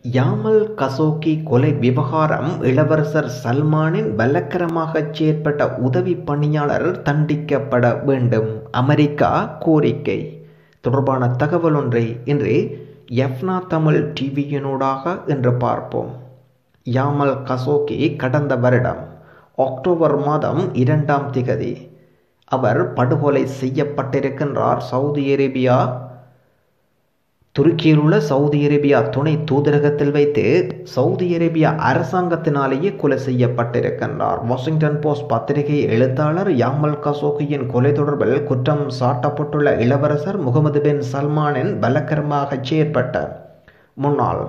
யாமல் Khashoggi கொலை விவகாரம் இளவரசர் சல்மானின் பலக்கரமாகச் செயற்பட்ட உதவி பணியாளர் தண்டிக்கப்பட வேண்டும் அமெரிக்கா கோரிக்கை தொடர்பான தகவல் ஒன்றை இன்று எஃப்னா தமிழ் டிவியினூடாக இன்று பார்ப்போம் யாமல் கசோகி கடந்த வருடம் அக்டோபர் மாதம் இரண்டாம் திகதி அவர் படுகொலை செய்யப்பட்டிருக்கின்றார் சவுதி அரேபியா துருக்கியில் உள்ள சவுதி அரேபியா துணை தூதரகத்தில் வைத்து சவுதி அரேபியா அரசாங்கத்தினாலேயே கொலை செய்யப்பட்டிருக்கின்றார் வாஷிங்டன் போஸ்ட் பத்திரிகை எழுத்தாளர் யாமல் கசோகியின் கொலை தொடர்பில் குற்றம் சாட்டப்பட்டுள்ள இளவரசர் முகமது பின் சல்மானின் பலக்கரமாக செயற்பட்ட முன்னாள்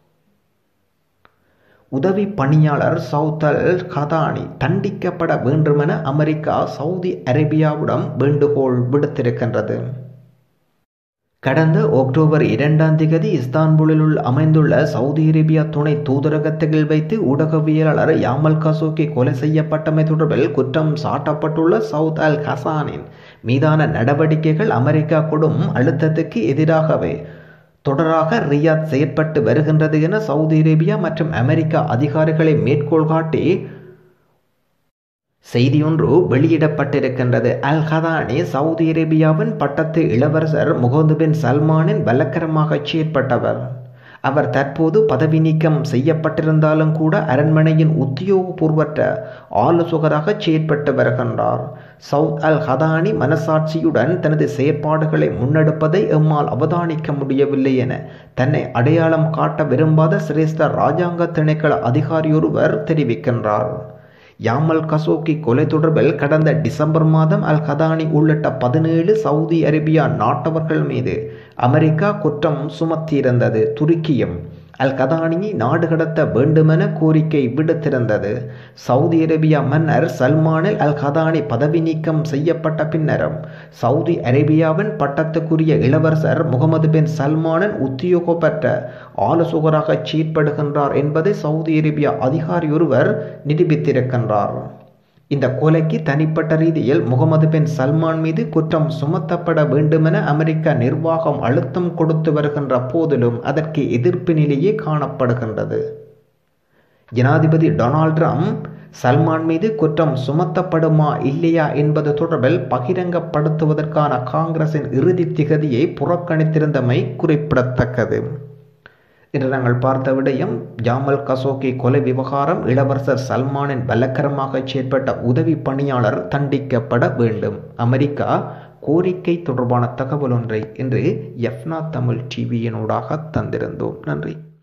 உதவி பணியாளர் சவுத்தல் கதானி தண்டிக்கப்பட வேண்டுமென அமெரிக்கா சவுதி அரேபியாவிடம் வேண்டுகோள் விடுத்திருக்கின்றது கடந்த அக்டோபர் இரண்டாம் தேதி இஸ்தான்புலில் உள்ள அமைந்துள்ள சவுதி அரேபியா துணை தூதரகத்தில் வைத்து ஊடகவியலாளர் யாமல் கசோகி கொலை செய்யப்பட்டமை தொடர்பில் குற்றம் சாட்டப்பட்டுள்ள சவுத் அல் ஹசானின் மீதான நடவடிக்கைகள் அமெரிக்கா கொடும் அழுத்தத்துக்கு எதிராகவே தொடராக ரியாத் செயற்பட்டு வருகின்றது என சவுதி அரேபியா மற்றும் அமெரிக்கா அதிகாரிகளை மேற்கோள் காட்டி செய்தியொன்று வெளியிடப்பட்டிருக்கின்றது அல் ஹதானி சவுதி அரேபியாவின் பட்டத்து இளவரசர் முகமது பின் சல்மானின் பலக்கரமாக செயற்பட்டவர் அவர் தற்போது பதவி நீக்கம் செய்யப்பட்டிருந்தாலும் கூட அரண்மனையின் உத்தியோகபூர்வற்ற ஆலோசகராக செயற்பட்டு வருகின்றார் சவுத் அல் ஹதானி மனசாட்சியுடன் தனது செயற்பாடுகளை முன்னெடுப்பதை எம்மால் அவதானிக்க முடியவில்லை என தன்னை அடையாளம் காட்ட விரும்பாத சிரேஷ்ட இராஜாங்க திணைக்கள அதிகாரியொருவர் தெரிவிக்கின்றார் யாமல் கசோகி கொலை தொடர்பில் கடந்த டிசம்பர் மாதம் அல் கதானி உள்ளிட்ட பதினேழு சவுதி அரேபியா நாட்டவர்கள் மீது அமெரிக்கா குற்றம் சுமத்தியிருந்தது துருக்கியும் அல் கதானியை நாடு கடத்த வேண்டுமென கோரிக்கை விடுத்திருந்தது சவுதி அரேபியா மன்னர் சல்மானில் அல் கதானி பதவி நீக்கம் செய்யப்பட்ட பின்னரும் சவுதி அரேபியாவின் பட்டத்துக்குரிய இளவரசர் முகமது பின் சல்மானின் உத்தியோகப்பற்ற ஆலோசகராக செயற்படுகின்றார் என்பதை சவுதி அரேபியா அதிகாரி ஒருவர் நிரூபித்திருக்கின்றார் இந்த கொலைக்கு தனிப்பட்ட ரீதியில் முகமது பின் சல்மான் மீது குற்றம் சுமத்தப்பட வேண்டுமென அமெரிக்க நிர்வாகம் அழுத்தம் கொடுத்து வருகின்ற போதிலும் அதற்கு எதிர்ப்பு நிலையே காணப்படுகின்றது ஜனாதிபதி டொனால்ட் ட்ரம்ப் சல்மான் மீது குற்றம் சுமத்தப்படுமா இல்லையா என்பது தொடர்பில் பகிரங்கப்படுத்துவதற்கான காங்கிரசின் இறுதி திகதியை புறக்கணித்திருந்தமை குறிப்பிடத்தக்கது இன்று நாங்கள் பார்த்த விடயம் ஜாமல் கசோகி கொலை விவகாரம் இளவரசர் சல்மானின் பலக்கரமாக செயற்பட்ட உதவி பணியாளர் தண்டிக்கப்பட வேண்டும் அமெரிக்கா கோரிக்கை தொடர்பான தகவல் ஒன்றை இன்று எஃப்னா தமிழ் டிவியினூடாக தந்திருந்தோம் நன்றி